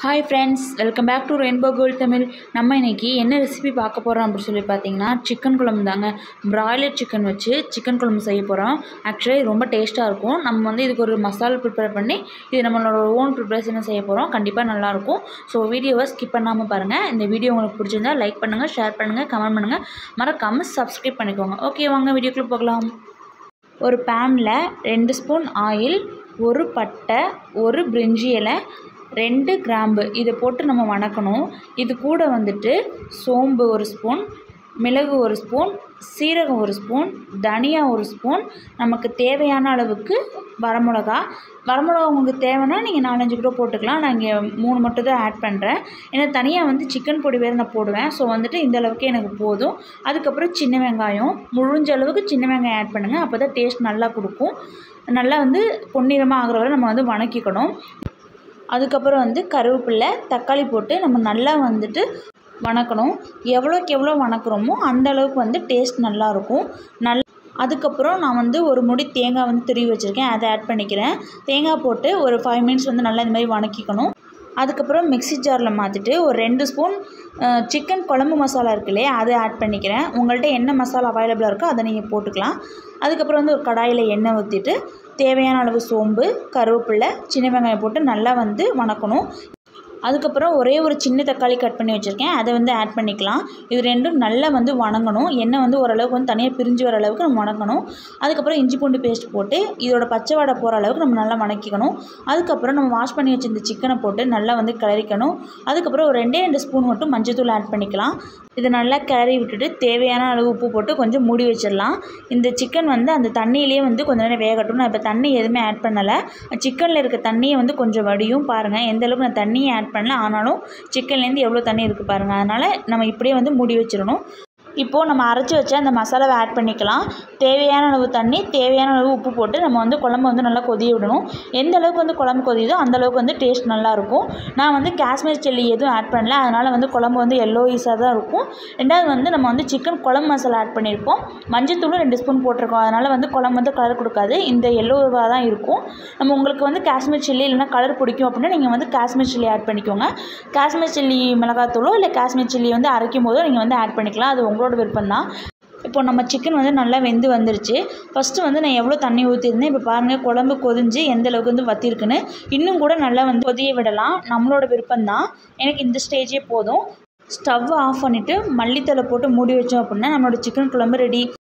hi friends welcome back to Rainbow Gold Tamil நம்ம இன்னைக்கு என்ன ரெசிபி பார்க்க போகிறோம் அப்படின்னு சொல்லி பார்த்தீங்கன்னா சிக்கன் குழம்பு தாங்க பிராய்லர் சிக்கன் வச்சு சிக்கன் குழம்பு செய்ய போகிறோம் ஆக்சுவலி ரொம்ப டேஸ்ட்டாக இருக்கும் நம்ம வந்து இதுக்கு ஒரு மசாலா ப்ரிப்பேர் பண்ணி இது நம்மளோட ஓன் ப்ரிப்பரேஷன் செய்ய போகிறோம் கண்டிப்பாக நல்லாயிருக்கும் ஸோ வீடியோவை ஸ்கிப் பண்ணாமல் பாருங்கள் இந்த வீடியோ உங்களுக்கு பிடிச்சிருந்தா லைக் பண்ணுங்கள் ஷேர் பண்ணுங்கள் கமெண்ட் பண்ணுங்கள் மறக்காமல் சப்ஸ்கிரைப் பண்ணிக்கோங்க ஓகே வாங்க வீடியோக்குள்ளே போகலாம் ஒரு பேனில் ரெண்டு ஸ்பூன் ஆயில் ஒரு பட்டை ஒரு பிரிஞ்சி இலை ரெண்டு கிராம்பு இதை போட்டு நம்ம வணக்கணும் இது கூட வந்துட்டு சோம்பு ஒரு ஸ்பூன் மிளகு ஒரு ஸ்பூன் சீரகம் ஒரு ஸ்பூன் தனியா ஒரு ஸ்பூன் நமக்கு தேவையான அளவுக்கு வரமிளகா வரமிளகா உங்களுக்கு தேவைன்னா நீங்கள் நாலஞ்சு கூட போட்டுக்கலாம் நான் இங்கே மூணு மட்டும் தான் ஆட் பண்ணுறேன் ஏன்னா தனியாக வந்து சிக்கன் பொடி வேறு நான் போடுவேன் ஸோ வந்துட்டு இந்த அளவுக்கு எனக்கு போதும் அதுக்கப்புறம் சின்ன வெங்காயம் முழிஞ்ச அளவுக்கு சின்ன வெங்காயம் ஆட் பண்ணுங்கள் அப்போ தான் டேஸ்ட் நல்லா கொடுக்கும் நல்லா வந்து பொன்னிறமாக ஆகிற வரை நம்ம வந்து வணக்கிக்கணும் அதுக்கப்புறம் வந்து கருவேப்பில்லை தக்காளி போட்டு நம்ம நல்லா வந்துட்டு வணக்கணும் எவ்வளோக்கு எவ்வளோ வணக்குறோமோ அந்த அளவுக்கு வந்து டேஸ்ட் நல்லாயிருக்கும் நல் அதுக்கப்புறம் நான் வந்து ஒரு முடி தேங்காய் வந்து துருவி வச்சுருக்கேன் அதை ஆட் பண்ணிக்கிறேன் தேங்காய் போட்டு ஒரு ஃபைவ் மினிட்ஸ் வந்து நல்லா இந்த மாதிரி வணக்கிக்கணும் அதுக்கப்புறம் மிக்ஸி ஜாரில் மாற்றிட்டு ஒரு ரெண்டு ஸ்பூன் சிக்கன் குழம்பு மசாலா இருக்கு இல்லையா அதை ஆட் பண்ணிக்கிறேன் உங்கள்கிட்ட என்ன மசாலா அவைலபிளாக இருக்கோ அதை நீங்கள் போட்டுக்கலாம் அதுக்கப்புறம் வந்து ஒரு கடாயில் எண்ணெய் ஊற்றிட்டு தேவையான அளவு சோம்பு கருவேப்பில்லை சின்ன வெங்காயம் போட்டு நல்லா வந்து வணக்கணும் அதுக்கப்புறம் ஒரே ஒரு சின்ன தக்காளி கட் பண்ணி வச்சுருக்கேன் அதை வந்து ஆட் பண்ணிக்கலாம் இது ரெண்டும் நல்லா வந்து வணங்கணும் எண்ணெய் வந்து ஓரளவுக்கு வந்து தனியாக பிரிஞ்சு வர அளவுக்கு நம்ம வணங்கணும் அதுக்கப்புறம் இஞ்சி பூண்டு பேஸ்ட் போட்டு இதோட பச்சை வாடை போகிற அளவுக்கு நம்ம நல்லா வணக்கிக்கணும் அதுக்கப்புறம் நம்ம வாஷ் பண்ணி வச்சிருந்த சிக்கனை போட்டு நல்லா வந்து கிளறிக்கணும் அதுக்கப்புறம் ஒரு ரெண்டே ரெண்டு ஸ்பூன் மட்டும் மஞ்சத்தூள் ஆட் பண்ணிக்கலாம் இது நல்லா கிளறி விட்டுட்டு தேவையான அளவு உப்பு போட்டு கொஞ்சம் மூடி வச்சிடலாம் இந்த சிக்கன் வந்து அந்த தண்ணியிலே வந்து கொஞ்ச நேரம் வேகட்டும் நான் இப்போ தண்ணி எதுவுமே ஆட் பண்ணலை சிக்கனில் இருக்க தண்ணியை வந்து கொஞ்சம் வடியும் பாருங்கள் எந்த அளவுக்கு நான் தண்ணியை ஆட் பண்ணல ஆனாலும் சிக்கன்லேருந்து எவ்வளோ தண்ணி இருக்குது பாருங்கள் அதனால் நம்ம இப்படியே வந்து மூடி வச்சிடணும் இப்போது நம்ம அரைச்சி வச்ச அந்த மசாலாவை ஆட் பண்ணிக்கலாம் தேவையான அளவு தண்ணி தேவையான அளவு உப்பு போட்டு நம்ம வந்து குழம்பு வந்து நல்லா கொதிய விடணும் எந்த அளவுக்கு வந்து குழம்பு கொதியுதோ அந்த அளவுக்கு வந்து டேஸ்ட் நல்லாயிருக்கும் நான் வந்து காஷ்மீர் சில்லி எதுவும் ஆட் பண்ணல அதனால் வந்து குழம்பு வந்து எல்லோயிஸாக தான் இருக்கும் ரெண்டாவது வந்து நம்ம வந்து சிக்கன் குழம்பு மசாலா ஆட் பண்ணியிருக்கோம் மஞ்சத்தூளும் ரெண்டு ஸ்பூன் போட்டிருக்கோம் அதனால் வந்து குழம்பு வந்து கலர் கொடுக்காது இந்த எல்லோவாக தான் இருக்கும் நம்ம உங்களுக்கு வந்து காஷ்மீர் சில்லி இல்லைனா கலர் பிடிக்கும் அப்படின்னா நீங்கள் வந்து காஷ்மீர் சில்லி ஆட் பண்ணிக்கோங்க காஷ்மீர் சில்லி மிளகாத்தூளோ இல்லை காஷ்மீர் சில்லி வந்து அரைக்கும் போதோ நீங்கள் வந்து ஆட் பண்ணிக்கலாம் அது உங்களோட விருப்பம் தான் இப்போ நம்ம சிக்கன் வந்து நல்லா வெந்து வந்துருச்சு ஃபஸ்ட்டு வந்து நான் எவ்வளோ தண்ணி ஊற்றிருந்தேன் இப்போ பாருங்கள் குழம்பு கொதிஞ்சு எந்த அளவுக்கு வந்து வத்திருக்குன்னு இன்னும் கூட நல்லா வந்து கொதிய விடலாம் நம்மளோட விருப்பம் தான் எனக்கு இந்த ஸ்டேஜே போதும் ஸ்டவ் ஆஃப் பண்ணிவிட்டு மல்லித்தலை போட்டு மூடி வச்சோம் அப்படின்னா நம்மளோட சிக்கன் குழம்பு ரெடி